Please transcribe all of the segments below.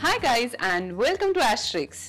hi guys and welcome to Asterix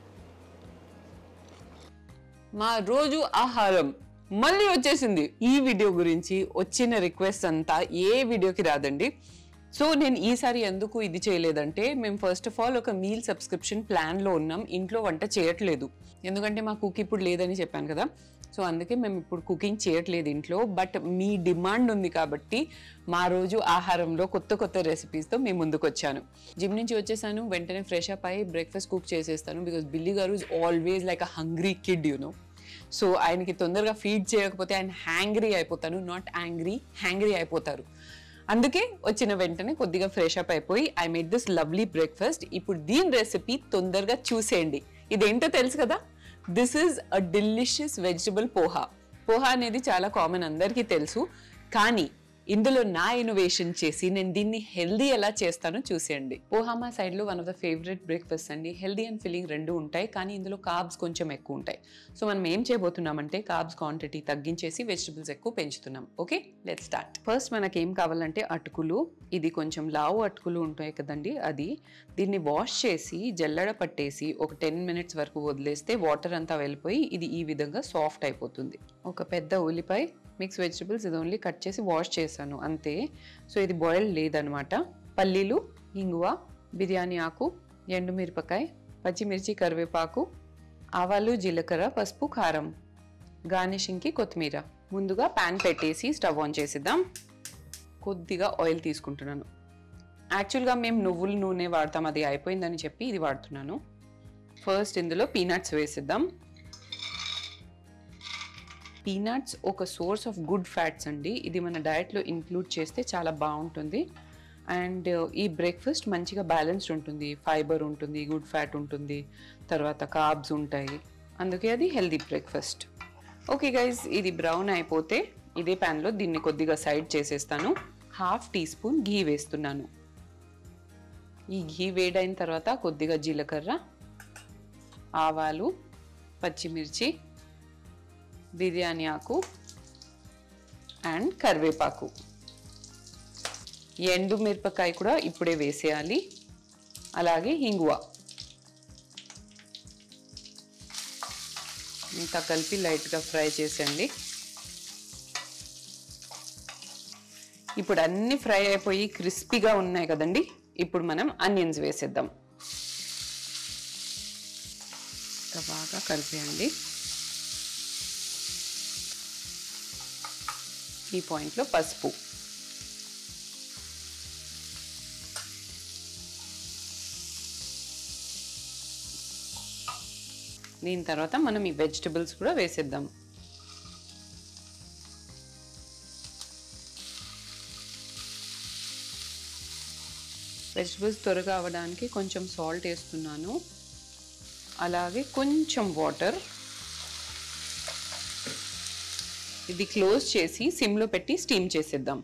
మా రోజు ఆహారం మళ్ళీ వచ్చేసింది ఈ వీడియో గురించి వచ్చిన రిక్వెస్ట్ అంతా ఏ వీడియోకి రాదండి సో నేను ఈసారి ఎందుకు ఇది చేయలేదంటే మేము ఫస్ట్ ఆఫ్ ఆల్ ఒక మీల్ సబ్స్క్రిప్షన్ ప్లాన్లో ఉన్నాం ఇంట్లో వంట చేయట్లేదు ఎందుకంటే మా కుక్ ఇప్పుడు లేదని చెప్పాను కదా సో అందుకే మేము ఇప్పుడు కుకింగ్ చేయట్లేదు ఇంట్లో బట్ మీ డిమాండ్ ఉంది కాబట్టి మా రోజు ఆహారంలో కొత్త కొత్త రెసిపీస్తో మేము ముందుకు వచ్చాను జిమ్ నుంచి వచ్చేసాను వెంటనే ఫ్రెష్ అప్ అయ్యి బ్రేక్ఫాస్ట్ కుక్ చేసేస్తాను బికాస్ బిల్లి గారు is always like a hungry kid you know so ఆయనకి తొందరగా ఫీడ్ చేయకపోతే ఆయన హ్యాంగ్రీ అయిపోతాను నాట్ యాంగ్రీ హ్యాంగ్రీ అయిపోతారు అందుకే వచ్చిన వెంటనే కొద్దిగా ఫ్రెష్ అప్ అయిపోయి I made this lovely breakfast ఇప్పుడు దీని రెసిపీ తొందరగా చూసేయండి ఇదేంటో తెలుసు కదా this is a delicious vegetable poha poha అనేది చాలా కామన్ అందరికీ తెలుసు కానీ ఇందులో నా ఇన్నోవేషన్ చేసి నేను దీన్ని హెల్దీ ఎలా చేస్తానో చూసేయండి పోహా మా సైడ్లో one of the favourite breakfast అండి హెల్దీ అండ్ ఫీలింగ్ రెండు ఉంటాయి కానీ ఇందులో కార్బ్స్ కొంచెం ఎక్కువ ఉంటాయి సో మనం ఏం చేయబోతున్నామంటే కార్బ్స్ క్వాంటిటీ తగ్గించేసి వెజిటబుల్స్ ఎక్కువ పెంచుతున్నాం ఓకే లెట్ స్టార్ట్ ఫస్ట్ మనకి ఏం కావాలంటే అటుకులు ఇది కొంచెం లావు అటుకులు ఉంటాయి కదండి అది దీన్ని వాష్ చేసి జల్లడ పట్టేసి ఒక టెన్ మినిట్స్ వరకు వదిలేస్తే వాటర్ అంతా వెళ్ళిపోయి ఇది ఈ విధంగా సాఫ్ట్ అయిపోతుంది ఒక పెద్ద ఉల్లిపాయ మిక్స్ వెజిటబుల్స్ ఇది ఓన్లీ కట్ చేసి వాష్ చేశాను అంతే సో ఇది బాయిల్ లేదనమాట పల్లీలు ఇంగువ బిర్యానీ ఆకు ఎండుమిరపకాయ పచ్చిమిర్చి కరివేపాకు ఆవాలు జీలకర్ర పసుపు కారం గార్నిషింగ్కి కొత్తిమీర ముందుగా ప్యాన్ పెట్టేసి స్టవ్ ఆన్ చేసిద్దాం కొద్దిగా ఆయిల్ తీసుకుంటున్నాను యాక్చువల్గా మేము నువ్వుల నూనె వాడతాం అది అయిపోయిందని చెప్పి ఇది వాడుతున్నాను ఫస్ట్ ఇందులో పీనట్స్ వేసిద్దాం పీనట్స్ ఒక సోర్స్ ఆఫ్ గుడ్ ఫ్యాట్స్ అండి ఇది మన డయట్లో ఇంక్లూడ్ చేస్తే చాలా బాగుంటుంది అండ్ ఈ బ్రేక్ఫాస్ట్ మంచిగా బ్యాలెన్స్డ్ ఉంటుంది ఫైబర్ ఉంటుంది గుడ్ ఫ్యాట్ ఉంటుంది తర్వాత కార్బ్స్ ఉంటాయి అందుకే అది హెల్దీ బ్రేక్ఫాస్ట్ ఓకే గైజ్ ఇది బ్రౌన్ అయిపోతే ఇదే ప్యాన్లో దీన్ని కొద్దిగా సైడ్ చేసేస్తాను హాఫ్ టీ స్పూన్ ఘీ వేస్తున్నాను ఈ ఘీ వేడైన తర్వాత కొద్దిగా జీలకర్ర ఆవాలు పచ్చిమిర్చి బిర్యానీ ఆకు అండ్ కరివేపాకు ఎండు మిరపకాయ కూడా ఇప్పుడే వేసేయాలి అలాగే హింగువ ఇంత కలిపి లైట్గా ఫ్రై చేసేయండి ఇప్పుడు అన్ని ఫ్రై అయిపోయి క్రిస్పీగా ఉన్నాయి కదండి ఇప్పుడు మనం అనియన్స్ వేసేద్దాం బాగా కలిపేయండి ఈ పాయింట్లో పసుపు దీని తర్వాత మనం ఈ వెజిటబుల్స్ కూడా వేసేద్దాం వెజిటబుల్స్ త్వరగా అవ్వడానికి కొంచెం సాల్ట్ వేస్తున్నాను అలాగే కొంచెం వాటర్ ఇది క్లోజ్ చేసి సిమ్లో పెట్టి స్టీమ్ చేసేద్దాం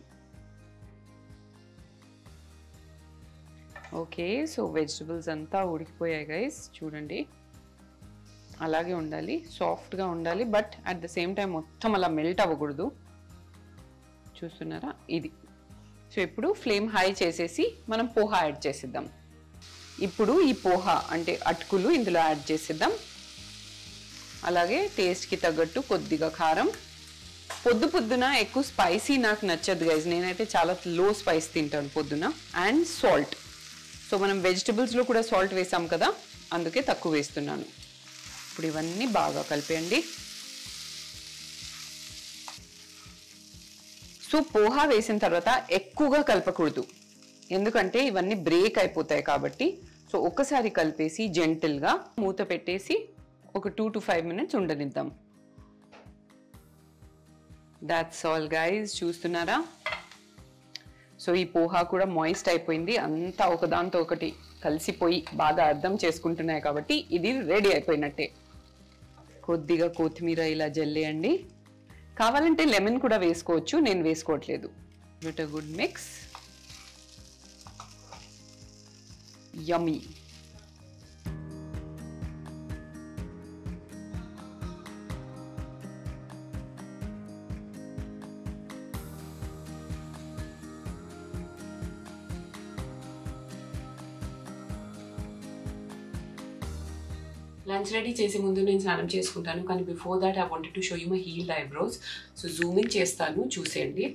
ఓకే సో వెజిటబుల్స్ అంతా ఉడికిపోయాయి గైస్ చూడండి అలాగే ఉండాలి సాఫ్ట్గా ఉండాలి but at the same time మొత్తం అలా మెల్ట్ అవ్వకూడదు చూస్తున్నారా ఇది సో ఇప్పుడు ఫ్లేమ్ హై చేసేసి మనం పోహా యాడ్ చేసేద్దాం ఇప్పుడు ఈ పోహా అంటే అటుకులు ఇందులో యాడ్ చేసేద్దాం అలాగే టేస్ట్కి తగ్గట్టు కొద్దిగా కారం పొద్దు పొద్దున ఎక్కువ స్పైసీ నాకు నచ్చదు గైజ్ నేనైతే చాలా లో స్పైస్ తింటాను పొద్దున అండ్ సాల్ట్ సో మనం వెజిటబుల్స్లో కూడా సాల్ట్ వేసాం కదా అందుకే తక్కువ వేస్తున్నాను ఇప్పుడు ఇవన్నీ బాగా కలిపేయండి సో పోహా వేసిన తర్వాత ఎక్కువగా కలపకూడదు ఎందుకంటే ఇవన్నీ బ్రేక్ అయిపోతాయి కాబట్టి సో ఒకసారి కలిపేసి జెంటిల్గా మూత పెట్టేసి ఒక టూ టు ఫైవ్ మినిట్స్ ఉండనిద్దాం దాట్స్ ఆల్ గైజ్ చూస్తున్నారా సో ఈ పోహా కూడా మాయిస్ట్ అయిపోయింది అంతా ఒకదాంతో ఒకటి కలిసిపోయి బాగా అర్థం చేసుకుంటున్నాయి కాబట్టి ఇది రెడీ అయిపోయినట్టే కొద్దిగా కొత్తిమీర ఇలా జల్లేయండి కావాలంటే లెమన్ కూడా వేసుకోవచ్చు నేను వేసుకోవట్లేదు with a good mix yummy lunch ready చేసే ముందు నేను స్నానం చేసుకుంటాను కానీ before that I wanted to show you my healed eyebrows so zooming చేస్తాను చూసేయండి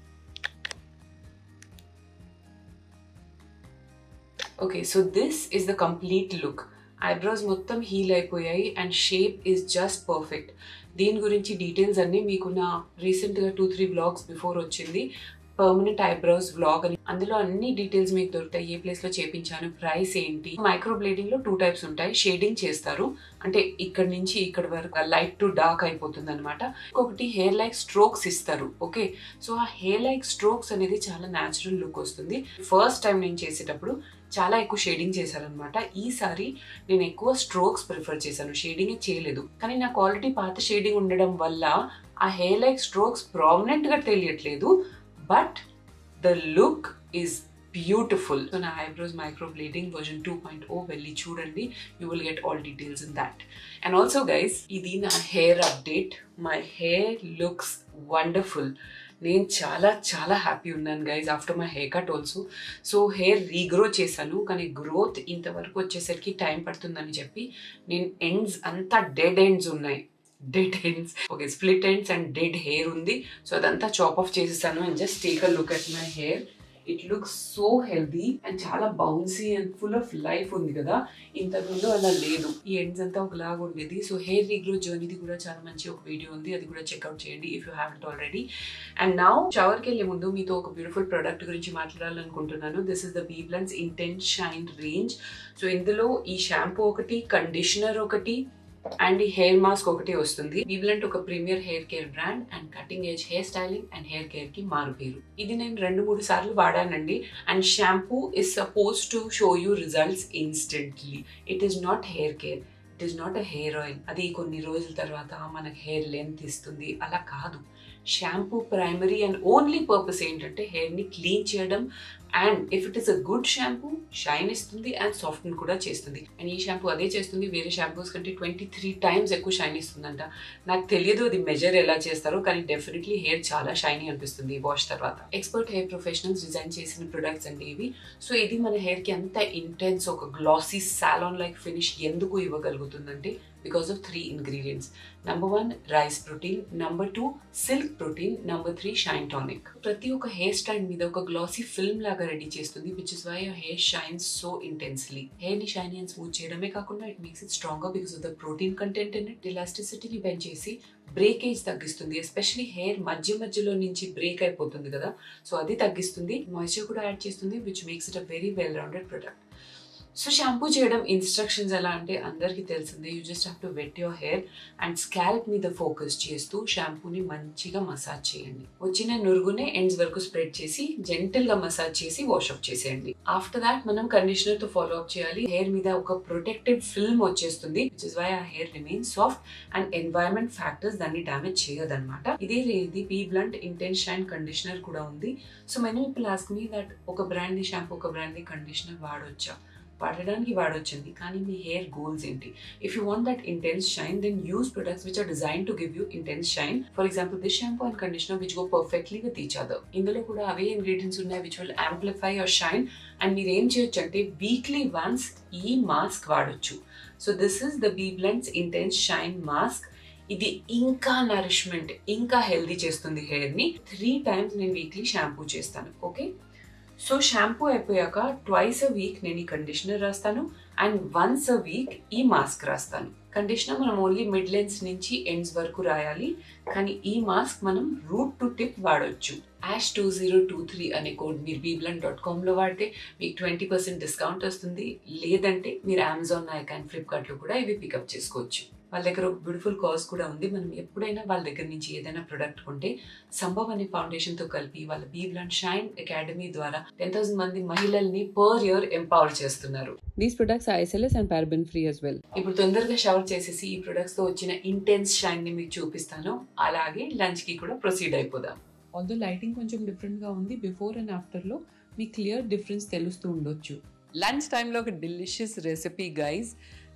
okay so this is the complete look eyebrows మొత్తం హీల్ అయిపోయాయి and shape is just perfect దీని గురించి డీటెయిల్స్ అన్నీ మీకు నా రీసెంట్గా టూ త్రీ బ్లాగ్స్ బిఫోర్ వచ్చింది పర్మనెంట్ ఐబ్రోస్ వ్లాగ్ అని అందులో అన్ని డీటెయిల్స్ మీకు దొరుకుతాయి ఏ ప్లేస్ లో చేపించాను ప్రైస్ ఏంటి మైక్రో బ్లేడింగ్ లో టూ టైప్స్ ఉంటాయి షేడింగ్ చేస్తారు అంటే ఇక్కడ నుంచి ఇక్కడ వరకు లైట్ టు డార్క్ అయిపోతుంది అనమాట ఇంకొకటి హెయిర్ లైక్ స్ట్రోక్స్ ఇస్తారు ఓకే సో ఆ హెయిర్ లైక్ స్ట్రోక్స్ అనేది చాలా న్యాచురల్ లుక్ వస్తుంది ఫస్ట్ టైం నేను చేసేటప్పుడు చాలా ఎక్కువ షేడింగ్ చేశారనమాట ఈసారి నేను ఎక్కువ స్ట్రోక్స్ ప్రిఫర్ చేశాను షేడింగ్ చేయలేదు కానీ నాకు ఆల్రెడీ పాత షేడింగ్ ఉండడం వల్ల ఆ హెయిర్ లైక్ స్ట్రోక్స్ ప్రామినెంట్ గా తెలియట్లేదు but the look is beautiful so నా eyebrows microblading version two point O వెళ్ళి చూడండి you will get all details in that and also guys ఇది నా hair update my hair looks wonderful నేను చాలా చాలా హ్యాపీ ఉన్నాను guys after my haircut also so hair regrow చేశాను కానీ గ్రోత్ ఇంతవరకు వచ్చేసరికి టైం పడుతుందని చెప్పి నేను ఎండ్స్ అంతా డెడ్ ఎండ్స్ ఉన్నాయి dead ends okay split ends and dead hair ఉంది సో అదంతా చాప్ ఆఫ్ చేసేసాను and just take a look at my hair it looks so healthy and చాలా bouncy and full of life ఉంది కదా ఇంతకుముందు అలా లేదు ఈ ఎండ్స్ అంతా ఒకలాగా ఉండేది సో హెయిర్ రీగ్రో జర్నీది కూడా చాలా మంచి ఒక వీడియో ఉంది అది కూడా చెక్అవుట్ చేయండి if you have it already and now షవర్కి వెళ్ళే ముందు మీతో ఒక బ్యూటిఫుల్ ప్రోడక్ట్ గురించి మాట్లాడాలనుకుంటున్నాను this is the B Blunt intense shine range so ఇందులో ఈ షాంపూ ఒకటి కండిషనర్ ఒకటి అండ్ ఈ హెయిర్ మాస్క్ ఒకటి వస్తుంది వివ్లెంట్ ఒక premier hair care brand and cutting edge hair styling and hair care కి మారు పేరు ఇది నేను రెండు మూడు సార్లు వాడానండి and shampoo is supposed to show you results instantly it is not hair care it is not a hair oil అది కొన్ని రోజుల తర్వాత మనకు హెయిర్ లెంత్ ఇస్తుంది అలా కాదు shampoo primary and only purpose ఏంటంటే హెయిర్ని క్లీన్ చేయడం and if it is a good shampoo shine ఇస్తుంది అండ్ సాఫ్ట్ని కూడా చేస్తుంది అండ్ ఈ షాంపూ అదే చేస్తుంది వేరే షాంపూస్ కంటే ట్వంటీ త్రీ టైమ్స్ ఎక్కువ షైన్ ఇస్తుందంట నాకు తెలియదు అది మెజర్ ఎలా చేస్తారో కానీ డెఫినెట్లీ హెయిర్ చాలా షైనీ అనిపిస్తుంది వాష్ తర్వాత ఎక్స్పర్ట్ హెయిర్ ప్రొఫెషనల్స్ డిజైన్ చేసిన ప్రొడక్ట్స్ అండి ఇవి సో ఇది మన హెయిర్కి అంత ఇంటెన్స్ ఒక గ్లాసీ సాలాన్ లైక్ ఫినిష్ ఎందుకు ఇవ్వగలుగుతుందంటే because of three ingredients number one rice protein number two silk protein number three shine tonic ప్రతి ఒక్క హెయిర్ స్టైల్ మీద ఒక గ్లాసీ ఫిల్మ్ లాగా రెడీ చేస్తుంది which is why hair shines so ఇంటెన్స్లీ హెయిర్ ని షైనీ అండ్ స్మూత్ చేయడమే కాకుండా it makes it stronger because of the protein content in it ఎలాస్టిసిటీని పెంచేసి బ్రేకేజ్ తగ్గిస్తుంది ఎస్పెషలీ హెయిర్ మధ్య మధ్యలో నుంచి బ్రేక్ అయిపోతుంది కదా సో అది తగ్గిస్తుంది మాయిశ్చర్ కూడా యాడ్ చేస్తుంది which makes it a very well rounded product so shampoo చేయడం ఇన్స్ట్రక్షన్స్ ఎలా అంటే అందరికీ తెలిసిందే you just have to wet your hair and scalp మీద ఫోకస్ చేస్తూ షాంపూని మంచిగా మసాజ్ చేయండి వచ్చిన నురుగునే ఎండ్స్ వరకు స్ప్రెడ్ చేసి జెంటల్ గా మసాజ్ చేసి వాష్ ఆఫ్ చేసేయండి ఆఫ్టర్ దాట్ మనం కండిషనర్ తో ఫాలో అప్ చేయాలి హెయిర్ మీద ఒక ప్రొటెక్టివ్ ఫిల్మ్ వచ్చేస్తుంది which is why uh hair remain soft and environment factors దాన్ని డామేజ్ చేయదన్నమాట ఇదే ఇది B Blunt intense shine conditioner కూడా ఉంది so many people ask me that ఒక బ్రాండ్ ది షాంపూ ఒక బ్రాండ్ ది కండిషనర్ వాడొచ్చా వాడడానికి వాడొచ్చండి కానీ మీ హెయిర్ గోల్స్ ఏంటి if you want that intense shine then use products which are design to give you intense shine for example this shampoo and conditioner which go perfectly with each other ఇందులో కూడా అవే ingredients ఉన్నాయి which will amplify your shine and మీరు ఏం చేయొచ్చు అంటే weekly once ఈ mask వాడొచ్చు so this is the B Blunt intense shine mask ఇది ఇంకా నరిష్మెంట్ ఇంకా హెల్దీ చేస్తుంది హెయిర్ ని త్రీ టైమ్స్ నేను వీక్లీ షాంపూ చేస్తాను ఓకే సో షాంపూ అయిపోయాక ట్వైస్ అ వీక్ నేను ఈ కండిషనర్ రాస్తాను అండ్ వన్స్ అ వీక్ ఈ మాస్క్ రాస్తాను కండిషనర్ మనం ఓన్లీ మిడ్ లెన్స్ నుంచి ఎండ్స్ వరకు రాయాలి కానీ ఈ మాస్క్ మనం రూట్ టు టిప్ వాడొచ్చు ash two zero two three అనే కోడ్ మీరు బీబ్లన్ డాట్ కామ్లో వాడితే మీకు ట్వంటీ పర్సెంట్ డిస్కౌంట్ వస్తుంది లేదంటే మీరు అమెజాన్ నైక్ అండ్ ఫ్లిప్కార్ట్లో కూడా ఇవి పికప్ చేసుకోవచ్చు వాళ్ళ దగ్గర ఒక బ్యూటిఫుల్ కాజ్ కూడా ఉంది మనం ఎప్పుడైనా వాళ్ళ దగ్గర నుంచి ఏదైనా ప్రొడక్ట్ కొంటే సంభవ్ అనే ఫౌండేషన్ తో కలిపి వాళ్ళ బీ బ్లండ్ షైన్ అకాడమీ ద్వారా టెన్ థౌసండ్ మంది మహిళల్ని పర్ ఇయర్ ఎంపవర్ చేస్తున్నారు these products SLS and paraben free as well ఇప్పుడు తొందరగా షవర్ చేసేసి ఈ ప్రొడక్ట్స్ తో వచ్చిన ఇంటెన్స్ షైన్ ని మీకు చూపిస్తాను అలాగే లంచ్ కి కూడా ప్రొసీడ్ అయిపోదాం ఆల్దో లైటింగ్ కొంచెం డిఫరెంట్ గా ఉంది బిఫోర్ అండ్ ఆఫ్టర్ లో మీ క్లియర్ డిఫరెన్స్ తెలుస్తూ ఉండొచ్చు లంచ్ టైంలో ఒక డెలిషియస్ రెసిపీ గైజ్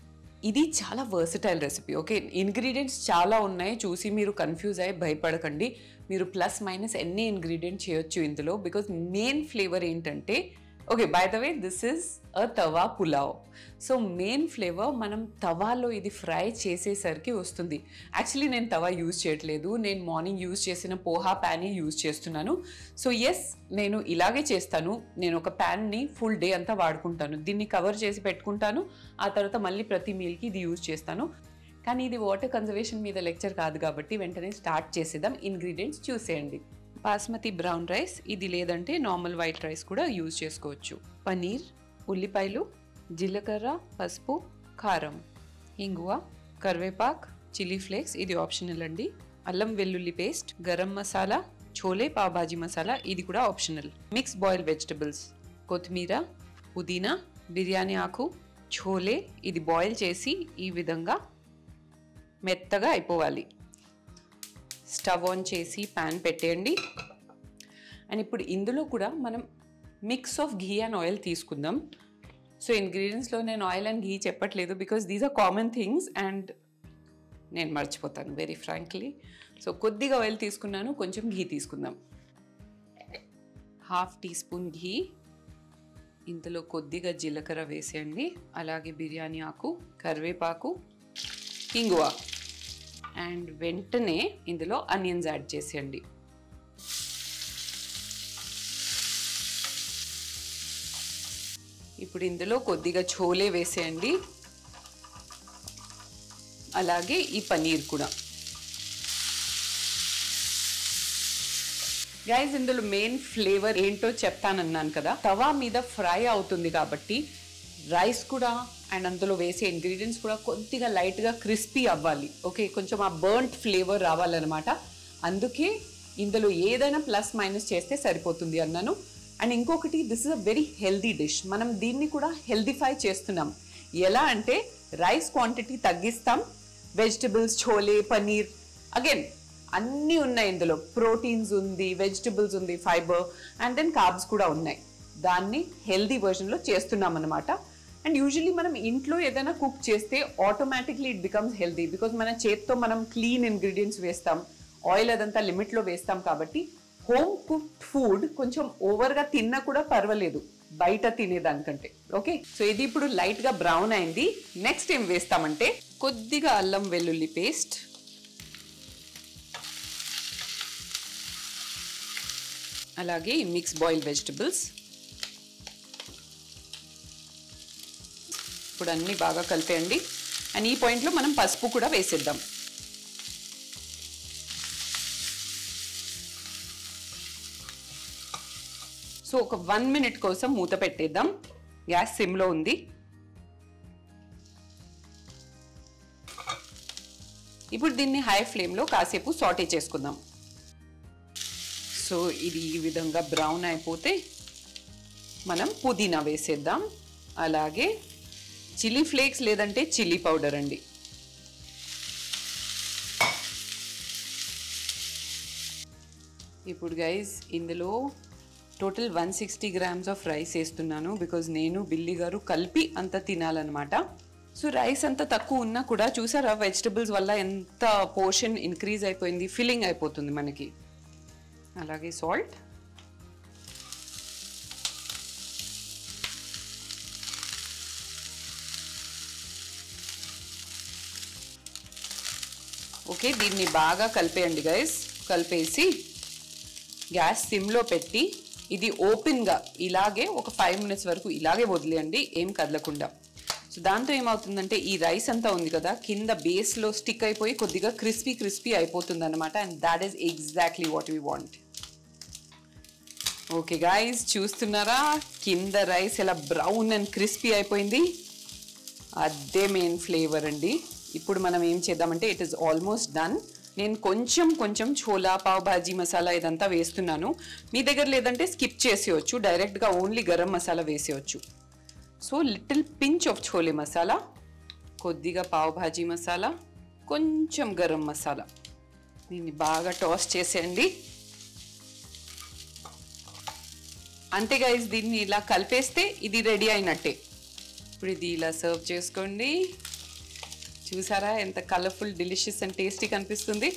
ఇది చాలా వర్సటైల్ రెసిపీ ఓకే ఇంగ్రీడియంట్స్ చాలా ఉన్నాయి చూసి మీరు కన్ఫ్యూజ్ అయ్యి భయపడకండి మీరు ప్లస్ మైనస్ ఎన్ని ఇంగ్రీడియంట్స్ చేయొచ్చు ఇందులో బికాజ్ మెయిన్ ఫ్లేవర్ ఏంటంటే okay by the way this is a tawa pulao so main flavour మనం తవాలో ఇది ఫ్రై చేసేసరికి వస్తుంది యాక్చువల్లీ నేను తవా యూజ్ చేయట్లేదు నేను మార్నింగ్ యూజ్ చేసిన పోహా ప్యానే యూజ్ చేస్తున్నాను సో ఎస్ నేను ఇలాగే చేస్తాను నేను ఒక ప్యాన్ని ఫుల్ డే అంతా వాడుకుంటాను దీన్ని కవర్ చేసి పెట్టుకుంటాను ఆ తర్వాత మళ్ళీ ప్రతి మీల్కి ఇది యూజ్ చేస్తాను కానీ ఇది వాటర్ కన్జర్వేషన్ మీద లెక్చర్ కాదు కాబట్టి వెంటనే స్టార్ట్ చేసేద్దాం ఇంగ్రీడియంట్స్ చూసేయండి బాస్మతి బ్రౌన్ రైస్ ఇది లేదంటే నార్మల్ వైట్ రైస్ కూడా యూజ్ చేసుకోవచ్చు పనీర్ ఉల్లిపాయలు జీలకర్ర పసుపు కారం ఇంగువ కరివేపాక్ చిల్లీ ఫ్లేక్స్ ఇది ఆప్షనల్ అండి అల్లం వెల్లుల్లి పేస్ట్ గరం మసాలా చోలే పావుబాజీ మసాలా ఇది కూడా ఆప్షనల్ మిక్స్ బాయిల్ వెజిటబుల్స్ కొత్తిమీర పుదీనా బిర్యానీ ఆకు చోలే ఇది బాయిల్ చేసి ఈ విధంగా మెత్తగా అయిపోవాలి స్టవ్ ఆన్ చేసి ప్యాన్ పెట్టేయండి అండ్ ఇప్పుడు ఇందులో కూడా మనం mix of ghee and oil తీసుకుందాం సో ఇంగ్రీడియంట్స్లో నేను ఆయిల్ అండ్ ఘీ చెప్పట్లేదు because these are common things and నేను మర్చిపోతాను వెరీ ఫ్రాంక్లీ సో కొద్దిగా ఆయిల్ తీసుకున్నాను కొంచెం ఘీ తీసుకుందాం హాఫ్ టీ స్పూన్ ఘీ ఇందులో కొద్దిగా జీలకర్ర వేసేయండి అలాగే బిర్యానీ ఆకు కరివేపాకు ఇంగువ అండ్ వెంటనే ఇందులో అనియన్స్ యాడ్ చేసేయండి ఇప్పుడు ఇందులో కొద్దిగా చోలే వేసేయండి అలాగే ఈ పనీర్ కూడా గైజ్ ఇందులో మెయిన్ ఫ్లేవర్ ఏంటో చెప్తానన్నాను కదా తవా మీద ఫ్రై అవుతుంది కాబట్టి రైస్ కూడా అండ్ అందులో వేసే ఇంగ్రీడియంట్స్ కూడా కొద్దిగా లైట్గా క్రిస్పీ అవ్వాలి ఓకే కొంచెం ఆ బర్న్ట్ ఫ్లేవర్ రావాలన్నమాట అందుకే ఇందులో ఏదైనా ప్లస్ మైనస్ చేస్తే సరిపోతుంది అన్నాను అండ్ ఇంకొకటి this is a very healthy dish మనం దీన్ని కూడా హెల్దీఫై చేస్తున్నాం ఎలా అంటే రైస్ క్వాంటిటీ తగ్గిస్తాం వెజిటబుల్స్ చోలే పనీర్ అగైన్ అన్నీ ఉన్నాయి ఇందులో ప్రోటీన్స్ ఉంది వెజిటబుల్స్ ఉంది ఫైబర్ అండ్ దెన్ కార్బ్స్ కూడా ఉన్నాయి దాన్ని హెల్దీ వర్జన్లో చేస్తున్నాం అనమాట అండ్ యూజువలీ మనం ఇంట్లో ఏదైనా కుక్ చేస్తే automatically it becomes healthy because మన చేత్తో మనం క్లీన్ ఇంగ్రీడియంట్స్ వేస్తాం ఆయిల్ అదంతా లిమిట్లో వేస్తాం కాబట్టి హోమ్ కుక్డ్ ఫుడ్ కొంచెం ఓవర్గా తిన్నా కూడా పర్వాలేదు బయట తినేదానికంటే ఓకే సో ఇది ఇప్పుడు లైట్గా బ్రౌన్ అయింది నెక్స్ట్ ఏం వేస్తామంటే కొద్దిగా అల్లం వెల్లుల్లి పేస్ట్ అలాగే మిక్స్ బాయిల్ వెజిటబుల్స్ ఇప్పుడు అన్నీ బాగా కలిపేయండి అండ్ ఈ పాయింట్లో మనం పసుపు కూడా వేసేద్దాం సో ఒక వన్ మినిట్ కోసం మూత పెట్టేద్దాం గ్యాస్ సిమ్లో ఉంది ఇప్పుడు దీన్ని హై ఫ్లేమ్లో కాసేపు సాటే చేసుకుందాం సో ఇది ఈ విధంగా బ్రౌన్ అయిపోతే మనం పుదీనా వేసేద్దాం అలాగే చిల్లీ ఫ్లేక్స్ లేదంటే చిల్లీ పౌడర్ అండి ఇప్పుడు గైజ్ ఇందులో total one sixty grams of rice వేస్తున్నాను బికాజ్ నేను బిల్లి గారు కలిపి అంత తినాలన్నమాట సో రైస్ అంత తక్కువ ఉన్నా కూడా చూసారా వెజిటబుల్స్ వల్ల ఎంత పోర్షన్ ఇంక్రీజ్ అయిపోయింది ఫిల్లింగ్ అయిపోతుంది మనకి అలాగే సాల్ట్ ఓకే దీన్ని బాగా కలిపేయండి గైస్ కలిపేసి గ్యాస్ సిమ్లో పెట్టి ఇది ఓపెన్గా ఇలాగే ఒక ఫైవ్ మినిట్స్ వరకు ఇలాగే వదిలేయండి ఏం కదలకుండా సో దాంతో ఏమవుతుందంటే ఈ రైస్ అంతా ఉంది కదా కింద బేస్లో స్టిక్ అయిపోయి కొద్దిగా క్రిస్పీ క్రిస్పీ అయిపోతుంది అనమాట and that is exactly what we want okay guys చూస్తున్నారా కింద రైస్ ఎలా బ్రౌన్ అండ్ క్రిస్పీ అయిపోయింది అదే మెయిన్ ఫ్లేవర్ అండి ఇప్పుడు మనం ఏం చేద్దామంటే ఇట్ ఈస్ ఆల్మోస్ట్ డన్ నేను కొంచెం కొంచెం చోలా పావ్ భాజీ మసాలా ఇదంతా వేస్తున్నాను మీ దగ్గర లేదంటే స్కిప్ చేసేయచ్చు డైరెక్ట్గా ఓన్లీ గరం మసాలా వేసేయచ్చు so little pinch of chole masala కొద్దిగా పావ్ భాజీ మసాలా కొంచెం గరం మసాలా దీన్ని బాగా టాస్ చేసేయండి అంతే గైస్ దీన్ని ఇలా కలిపేస్తే ఇది రెడీ అయినట్టే ఇప్పుడు ఇది ఇలా సర్వ్ చేసుకోండి చూసారా ఎంత కలర్ఫుల్ డెలిషియస్ అండ్ టేస్టీ కనిపిస్తుంది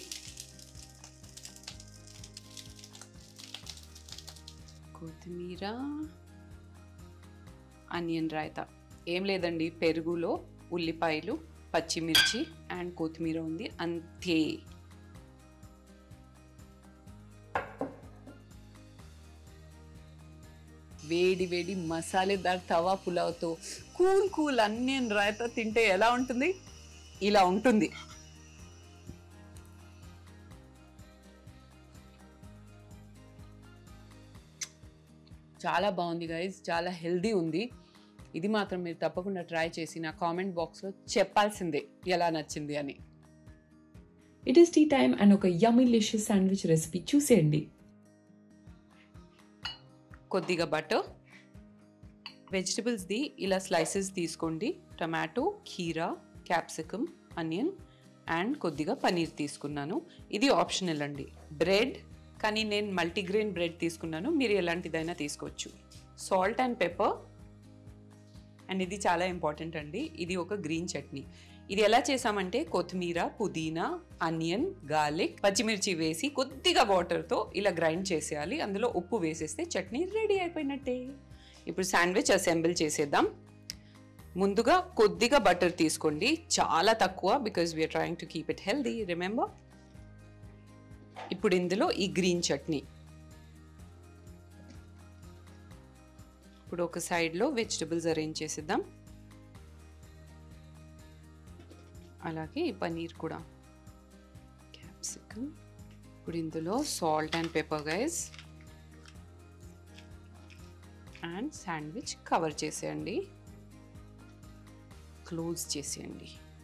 కొత్తిమీర అనియన్ రాయత ఏం లేదండి పెరుగులో ఉల్లిపాయలు పచ్చిమిర్చి అండ్ కొత్తిమీర ఉంది అంతే వేడి వేడి మసాలేదార్ తవా పులావ్తో కూల్ కూల్ అనియన్ రాయత తింటే ఎలా ఉంటుంది ఇలా ఉంటుంది చాలా బాగుంది గైజ్ చాలా హెల్దీ ఉంది ఇది మాత్రం మీరు తప్పకుండా ట్రై చేసి నా కామెంట్ బాక్స్లో చెప్పాల్సిందే ఎలా నచ్చింది అని it is tea time and ఒక యమ్మీ లిషియస్ శాండ్విచ్ రెసిపీ చూసేయండి కొద్దిగా బటర్ వెజిటబుల్స్ది ఇలా స్లైసెస్ తీసుకోండి టమాటో కీరా క్యాప్సికమ్ అనియన్ అండ్ కొద్దిగా పనీర్ తీసుకున్నాను ఇది ఆప్షనల్ అండి బ్రెడ్ కానీ నేను మల్టీగ్రెయిన్ బ్రెడ్ తీసుకున్నాను మీరు ఎలాంటిదైనా తీసుకోవచ్చు సాల్ట్ అండ్ పెప్పర్ అండ్ ఇది చాలా ఇంపార్టెంట్ అండి ఇది ఒక గ్రీన్ చట్నీ ఇది ఎలా చేసామంటే కొత్తిమీర పుదీనా అనియన్ గార్లిక్ పచ్చిమిర్చి వేసి కొద్దిగా వాటర్తో ఇలా గ్రైండ్ చేసేయాలి అందులో ఉప్పు వేసేస్తే చట్నీ రెడీ అయిపోయినట్టే ఇప్పుడు శాండ్విచ్ అసెంబుల్ చేసేద్దాం ముందుగా కొద్దిగా బటర్ తీసుకోండి చాలా తక్కువ because we are trying to keep it healthy remember ఇప్పుడు ఇందులో ఈ గ్రీన్ చట్నీ ఇప్పుడు ఒక సైడ్లో వెజిటబుల్స్ అరేంజ్ చేసేద్దాం అలాగే ఈ పనీర్ కూడా క్యాప్సికమ్ ఇప్పుడు ఇందులో salt and pepper guys and sandwich cover చేసేయండి క్లోజ్ చేసేయండి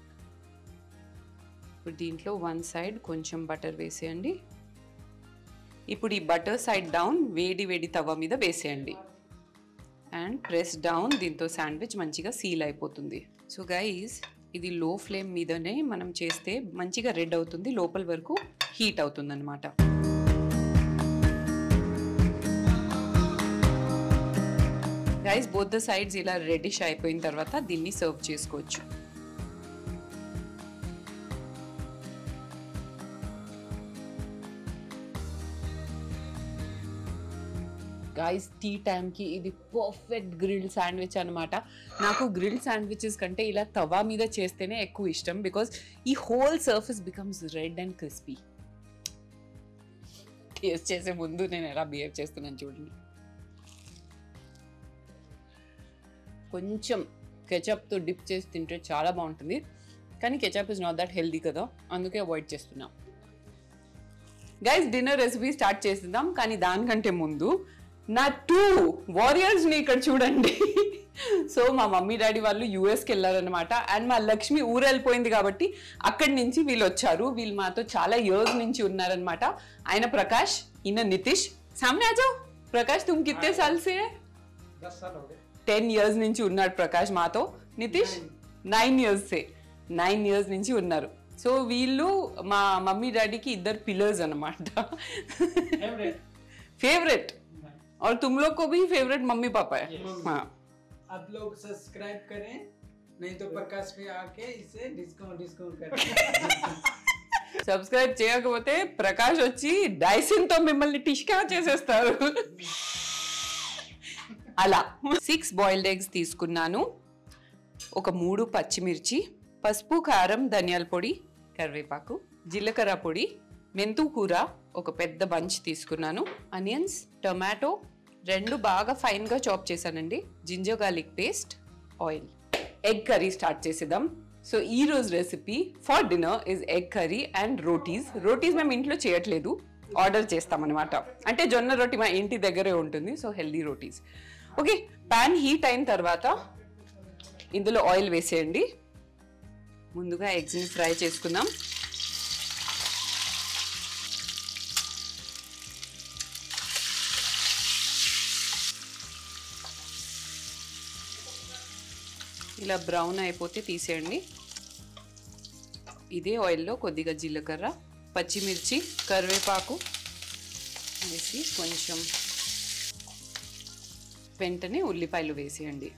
ఇప్పుడు దీంట్లో వన్ సైడ్ కొంచెం బటర్ వేసేయండి ఇప్పుడు ఈ బటర్ సైడ్ డౌన్ వేడి వేడి తవ మీద వేసేయండి అండ్ ప్రెస్ డౌన్ దీంతో శాండ్విచ్ మంచిగా సీల్ అయిపోతుంది సో గైస్ ఇది లో ఫ్లేమ్ మీదనే మనం చేస్తే మంచిగా రెడ్ అవుతుంది లోపల వరకు హీట్ అవుతుంది అనమాట గైస్ బోత్ ద సైడ్స్ ఇలా రెడిష్ అయిపోయిన తర్వాత దీన్ని సర్వ్ చేసుకోవచ్చు గైస్ టీ టైంకి ఇది పర్ఫెక్ట్ గ్రిల్డ్ శాండ్విచ్ అనమాట నాకు గ్రిల్డ్ శాండ్విచెస్ కంటే ఇలా తవా మీద చేస్తేనే ఎక్కువ ఇష్టం బికాస్ ఈ whole surface becomes red and crispy taste చేసే ముందు నేను ఎలా బిహేవ్ చేస్తున్నాను చూడండి కొంచెం కెచప్తో డిప్ చేసి తింటే చాలా బాగుంటుంది కానీ ketchup is not that healthy కదా అందుకే అవాయిడ్ చేస్తున్నాం గైస్ డిన్నర్ రెసిపీ స్టార్ట్ చేసేద్దాం కానీ దానికంటే ముందు నా టూ వారియర్స్ని ఇక్కడ చూడండి సో మా మమ్మీ డాడీ వాళ్ళు యూఎస్కి వెళ్ళారనమాట అండ్ మా లక్ష్మి ఊరు వెళ్ళిపోయింది కాబట్టి అక్కడి నుంచి వీళ్ళు వచ్చారు వీళ్ళు మాతో చాలా ఇయర్స్ నుంచి ఉన్నారనమాట ఆయన ప్రకాష్ ఈయన నితిష్ సామ్నే ఆజాओ ప్రకాష్ తుమ్ కిత్తే సాల్ సే दस साल हो गए టెన్ ఇయర్స్ నుంచి ఉన్నాడు ప్రకాష్ మాతో నితిష్ నైన్ ఇయర్స్ సే నైన్ ఇయర్స్ నుంచి ఉన్నారు సో వీళ్ళు మా మమ్మీ డాడీకి ఇద్దరు పిల్లర్స్ అనమాట फेवरेट फेवरेट और तुम लोग को भी फेवरेट मम्मी पापा है हाँ आप लोग सब्सक्राइब करें नहीं तो प्रकाश पे आके इसे डिस्काउंट डिस्काउंट करें సబ్స్క్రైబ్ చేయకపోతే ప్రకాష్ వచ్చి డైసిన్ తో మిమ్మల్ని టిష్కా చేసేస్తారు అలా సిక్స్ బాయిల్డ్ ఎగ్స్ తీసుకున్నాను ఒక మూడు పచ్చిమిర్చి పసుపు కారం ధనియాల పొడి కరివేపాకు జీలకర్ర పొడి మెంతు కూర ఒక పెద్ద బంచ్ తీసుకున్నాను అనియన్స్ టొమాటో రెండు బాగా ఫైన్గా చాప్ చేశానండి ginger garlic paste oil egg curry start చేసేద్దాం సో ఈ రోజు recipe for dinner is egg curry and rotis rotis మేము ఇంట్లో చేయట్లేదు ఆర్డర్ చేస్తామన్నమాట అంటే జొన్న రొట్టి మా ఇంటి దగ్గరే ఉంటుంది so healthy rotis okay pan heat అయిన తర్వాత ఇందులో ఆయిల్ వేసేయండి ముందుగా ఎగ్స్ని ఫ్రై చేసుకుందాం ఇలా బ్రౌన్ అయిపోతే తీసేయండి ఇదే ఆయిల్లో కొద్దిగా జీలకర్ర పచ్చిమిర్చి కరివేపాకు వేసి కొంచెం వెంటనే ఉల్లిపాయలు వేసేయండి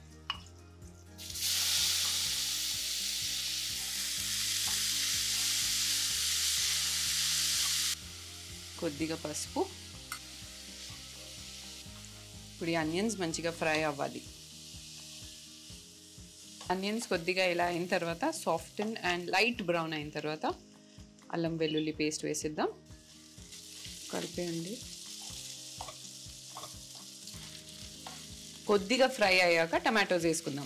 కొద్దిగా పసుపు ఇప్పుడు ఈ అనియన్స్ మంచిగా ఫ్రై అవ్వాలి అనియన్స్ కొద్దిగా ఇలా అయిన తర్వాత సాఫ్ట్ అండ్ లైట్ బ్రౌన్ అయిన తర్వాత అల్లం వెల్లుల్లి పేస్ట్ వేసిద్దాం కలిపేయండి కొద్దిగా ఫ్రై అయ్యాక టమాటోస్ వేసుకుందాం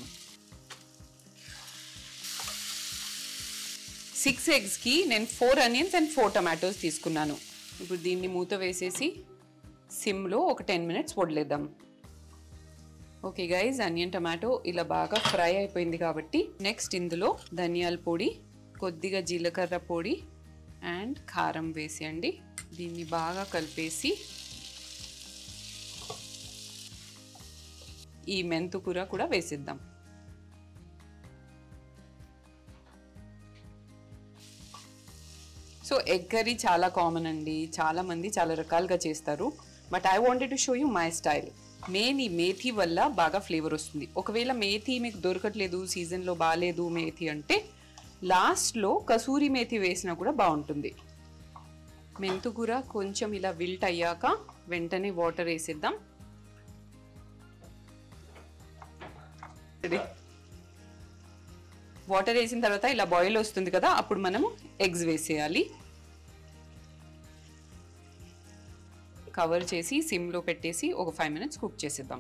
సిక్స్ ఎగ్స్కి నేను four onions and four tomatoes తీసుకున్నాను ఇప్పుడు దీన్ని మూత వేసేసి సిమ్లో ఒక టెన్ మినిట్స్ వదిలేద్దాం ఓకే గైజ్ అనియన్ టమాటో ఇలా బాగా ఫ్రై అయిపోయింది కాబట్టి నెక్స్ట్ ఇందులో ధనియాల పొడి కొద్దిగా జీలకర్ర పొడి అండ్ కారం వేసేయండి దీన్ని బాగా కలిపేసి ఈ మెంతు కూర కూడా వేసిద్దాం సో ఎగ్ కర్రీ చాలా కామన్ అండి చాలా మంది చాలా రకాలుగా చేస్తారు but I wanted to show you my style main ఈ మేథీ వల్ల బాగా ఫ్లేవర్ వస్తుంది ఒకవేళ మేథీ మీకు దొరకట్లేదు సీజన్లో బాగాలేదు మేథీ అంటే లాస్ట్లో కసూరి మేథీ వేసినా కూడా బాగుంటుంది మెంతుకూర కొంచెం ఇలా విల్ట్ అయ్యాక వెంటనే వాటర్ వేసేద్దాం వాటర్ వేసిన తర్వాత ఇలా బాయిల్ వస్తుంది కదా అప్పుడు మనము ఎగ్స్ వేసేయాలి కవర్ చేసి సిమ్లో పెట్టేసి ఒక ఫైవ్ మినిట్స్ కుక్ చేసేద్దాం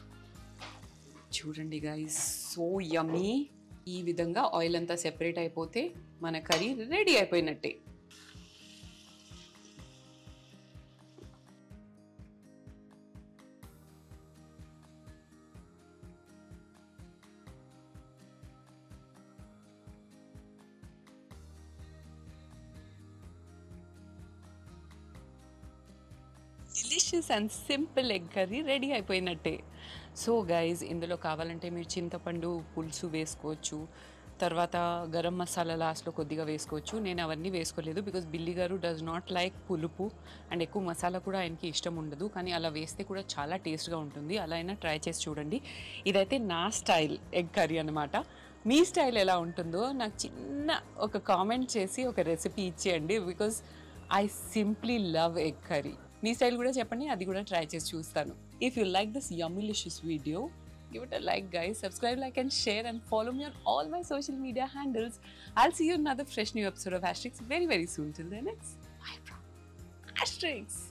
చూడండి గైస్ సో యమీ ఈ విధంగా ఆయిల్ అంతా సెపరేట్ అయిపోతే మన కర్రీ రెడీ అయిపోయినట్టే delicious and simple egg curry ready అయిపోయినట్టే సో గైజ్ ఇందులో కావాలంటే మీరు చింతపండు పులుసు వేసుకోవచ్చు తర్వాత గరం మసాలా లాస్ట్లో కొద్దిగా వేసుకోవచ్చు నేను అవన్నీ వేసుకోలేదు బికాజ్ బిల్లి గారు డస్ నాట్ లైక్ పులుపు అండ్ ఎక్కువ మసాలా కూడా ఆయనకి ఇష్టం ఉండదు కానీ అలా వేస్తే కూడా చాలా టేస్ట్గా ఉంటుంది అలా అయినా ట్రై చేసి చూడండి ఇదైతే నా స్టైల్ ఎగ్ కర్రీ అనమాట మీ స్టైల్ ఎలా ఉంటుందో నాకు చిన్న ఒక కామెంట్ చేసి ఒక రెసిపీ ఇచ్చేయండి because I simply love egg curry మీ స్టైల్ కూడా చెప్పండి అది కూడా ట్రై చేసి చూస్తాను if you like this yummilicious video give it a like guys subscribe like and share and follow me on all my social media handles i'll see you in another fresh new episode of asterix very very soon till then it's bye from asterix